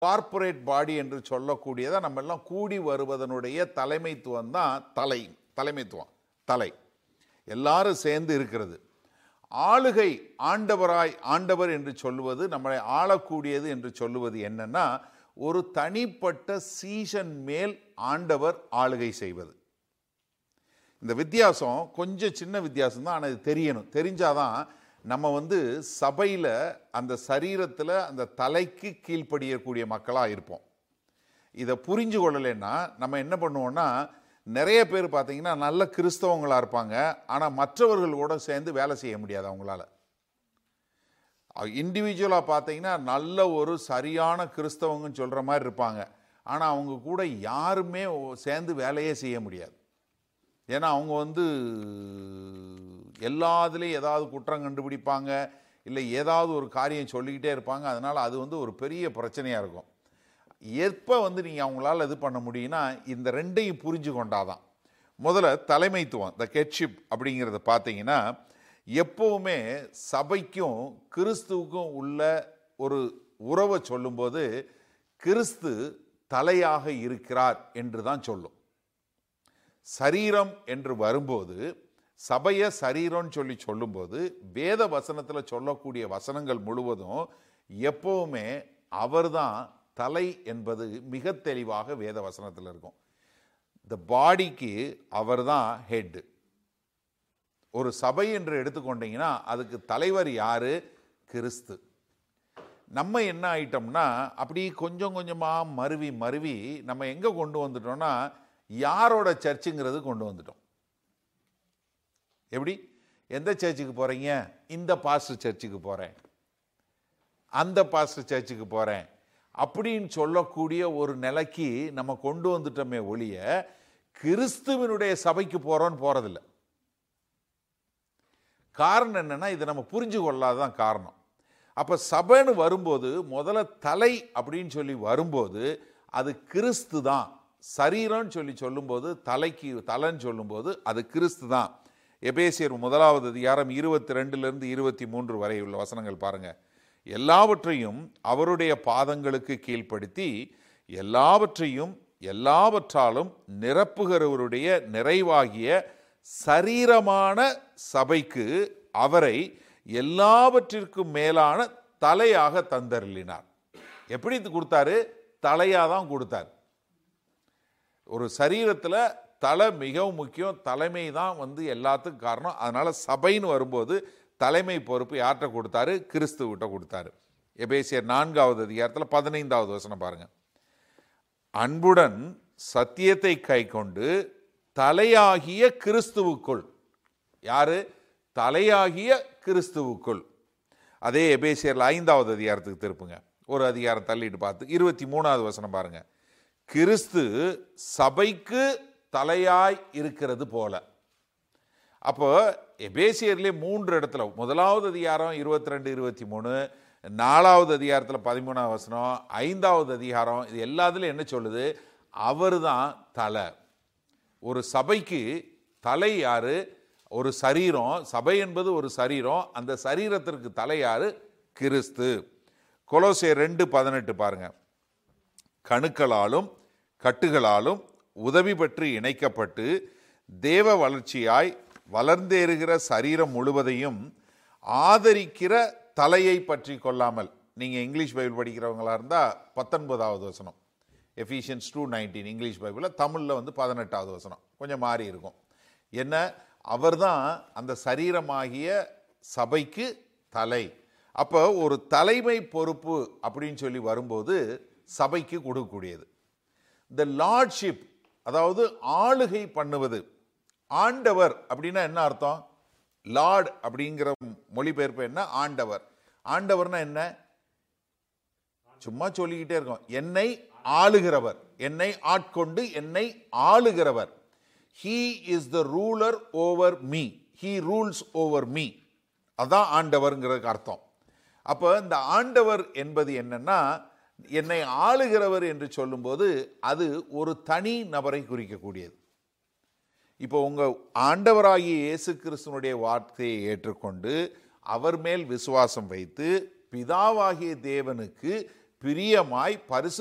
corporate பாடி என்று சொல்லக்கூடியதை நம்ம எல்லாம் கூடி வருவதனுடைய தலைமைத்துவம் தான் தலை தலைமைத்துவம் தலை எல்லாரும் சேர்ந்து இருக்கிறது ஆளுகை ஆண்டவராய் ஆண்டவர் என்று சொல்லுவது நம்மளை ஆளக்கூடியது என்று சொல்லுவது என்னன்னா ஒரு தனிப்பட்ட சீசன் மேல் ஆண்டவர் ஆளுகை செய்வது இந்த வித்தியாசம் கொஞ்சம் சின்ன வித்தியாசம் தான் ஆனால் இது தெரியணும் தெரிஞ்சாதான் நம்ம வந்து சபையில் அந்த சரீரத்தில் அந்த தலைக்கு கீழ்ப்படியக்கூடிய மக்களாக இருப்போம் இதை புரிஞ்சு கொள்ளலைன்னா நம்ம என்ன பண்ணுவோம்னா நிறைய பேர் பார்த்தீங்கன்னா நல்ல கிறிஸ்தவங்களாக இருப்பாங்க ஆனால் மற்றவர்கள் கூட சேர்ந்து வேலை செய்ய முடியாது அவங்களால இண்டிவிஜுவலாக பார்த்தீங்கன்னா நல்ல ஒரு சரியான கிறிஸ்தவங்கன்னு சொல்கிற மாதிரி இருப்பாங்க ஆனால் அவங்க கூட யாருமே சேர்ந்து வேலையே செய்ய முடியாது ஏன்னா அவங்க வந்து எல்லாத்துலேயும் ஏதாவது குற்றம் கண்டுபிடிப்பாங்க இல்லை ஏதாவது ஒரு காரியம் சொல்லிக்கிட்டே இருப்பாங்க அதனால் அது வந்து ஒரு பெரிய பிரச்சனையாக இருக்கும் எப்போ வந்து நீங்கள் அவங்களால இது பண்ண முடியும்னா இந்த ரெண்டையும் புரிஞ்சு கொண்டாதான் முதல்ல தலைமைத்துவம் த கெட்ஷிப் அப்படிங்கிறத பார்த்தீங்கன்னா எப்போவுமே சபைக்கும் கிறிஸ்துவுக்கும் உள்ள ஒரு உறவை சொல்லும்போது கிறிஸ்து தலையாக இருக்கிறார் என்று தான் சொல்லும் சரீரம் என்று வரும்போது சபைய சரீரம்னு சொல்லி சொல்லும்போது வேத வசனத்தில் சொல்லக்கூடிய வசனங்கள் முழுவதும் எப்பவுமே அவர்தான் தலை என்பது மிக தெளிவாக வேத வசனத்தில் இருக்கும் இந்த பாடிக்கு அவர்தான் ஹெட் ஒரு சபை என்று எடுத்துக்கொண்டீங்கன்னா அதுக்கு தலைவர் யாரு கிறிஸ்து நம்ம என்ன ஆயிட்டோம்னா அப்படி கொஞ்சம் கொஞ்சமாக மருவி மருவி நம்ம எங்கே கொண்டு வந்துட்டோம்னா யாரோட சர்ச்சுங்கிறது கொண்டு வந்துட்டோம் எப்படி எந்த சர்ச்சுக்கு போகிறீங்க இந்த பாஸ்டர் சர்ச்சுக்கு போகிறேன் அந்த பாஸ்டர் சர்ச்சுக்கு போகிறேன் அப்படின்னு சொல்லக்கூடிய ஒரு நிலைக்கு நம்ம கொண்டு வந்துட்டோமே ஒழிய கிறிஸ்துவனுடைய சபைக்கு போகிறோன்னு போகிறதில்ல காரணம் என்னன்னா இதை நம்ம புரிஞ்சு கொள்ளாதான் காரணம் அப்போ சபைன்னு வரும்போது முதல்ல தலை அப்படின்னு சொல்லி வரும்போது அது கிறிஸ்து தான் சரீரம்னு சொல்லி சொல்லும்போது தலைக்கு தலைன்னு சொல்லும்போது அது கிறிஸ்து தான் எபேசியர் முதலாவது அதிகாரம் இருபத்தி ரெண்டுலேருந்து இருபத்தி மூன்று வரை உள்ள வசனங்கள் பாருங்க எல்லாவற்றையும் அவருடைய பாதங்களுக்கு கீழ்ப்படுத்தி எல்லாவற்றையும் எல்லாவற்றாலும் நிரப்புகிறவருடைய நிறைவாகிய சரீரமான சபைக்கு அவரை எல்லாவற்றிற்கும் மேலான தலையாக தந்தருளினார் எப்படி இது கொடுத்தாரு தலையாக தான் கொடுத்தார் ஒரு சரீரத்தில் தலை மிகவும் முக்கியம் தலைமை தான் வந்து எல்லாத்துக்கும் காரணம் அதனால சபைன்னு வரும்போது தலைமை பொறுப்பு யார்கிட்ட கொடுத்தாரு கிறிஸ்துவிட்ட கொடுத்தாரு எபேசியர் நான்காவது அதிகாரத்தில் பதினைந்தாவது வசனம் பாருங்க அன்புடன் சத்தியத்தை கை கொண்டு தலையாகிய கிறிஸ்துவுக்குள் யாரு தலையாகிய கிறிஸ்துவுக்குள் அதே எபேசியர்ல ஐந்தாவது அதிகாரத்துக்கு திருப்புங்க ஒரு அதிகாரம் தள்ளிட்டு பார்த்து இருபத்தி மூணாவது வசனம் பாருங்க கிறிஸ்து சபைக்கு தலையாய் இருக்கிறது போல அப்போ எபேசியர்லேயே மூன்று இடத்துல முதலாவது அதிகாரம் இருபத்தி ரெண்டு இருபத்தி மூணு நாலாவது அதிகாரத்தில் பதிமூணாவது வசனம் ஐந்தாவது அதிகாரம் இது எல்லாத்துலையும் என்ன சொல்லுது அவர் தான் தலை ஒரு சபைக்கு தலை யாரு ஒரு சரீரம் சபை என்பது ஒரு சரீரம் அந்த சரீரத்திற்கு தலை யாரு கிறிஸ்து கொலோசே ரெண்டு பதினெட்டு பாருங்க கணுக்களாலும் கட்டுகளாலும் உதவி பெற்று இணைக்கப்பட்டு தேவ வளர்ச்சியாய் வளர்ந்தேறுகிற சரீரம் முழுவதையும் ஆதரிக்கிற தலையை பற்றி கொள்ளாமல் நீங்கள் இங்கிலீஷ் பைபிள் படிக்கிறவங்களா இருந்தால் பத்தொன்பதாவது வசனம் எஃபிஷியன்ஸ் டூ நைன்டீன் இங்கிலீஷ் பைபிளில் தமிழில் வந்து பதினெட்டாவது வசனம் கொஞ்சம் மாறி இருக்கும் என்ன அவர்தான் அந்த சரீரமாகிய சபைக்கு தலை அப்போ ஒரு தலைமை பொறுப்பு அப்படின்னு சொல்லி வரும்போது சபைக்கு கொடுக்கக்கூடியது த லார்ட்ஷிப் அதாவது ஆளுகை பண்ணுவது ஆண்டவர் அப்படின்னா என்ன அர்த்தம் லார்ட் அப்படிங்கிற மொழிபெயர்ப்பு என்ன ஆண்டவர் ஆண்டவர்னா என்ன சும்மா சொல்லிக்கிட்டே இருக்கோம் என்னை ஆளுகிறவர் என்னை ஆட்கொண்டு என்னை ஆளுகிறவர் he is the ruler over me he rules over me அதான் ஆண்டவர்ங்கிறதுக்கு அர்த்தம் அப்போ இந்த ஆண்டவர் என்பது என்னன்னா என்னை ஆளுகிறவர் என்று சொல்லும்போது அது ஒரு தனி நபரை குறிக்கக்கூடியது இப்போ உங்க ஆண்டவராகிய இயேசு கிறிஸ்துவனுடைய வார்த்தையை ஏற்றுக்கொண்டு அவர் மேல் விசுவாசம் வைத்து பிதாவாகிய தேவனுக்கு பிரியமாய் பரிசு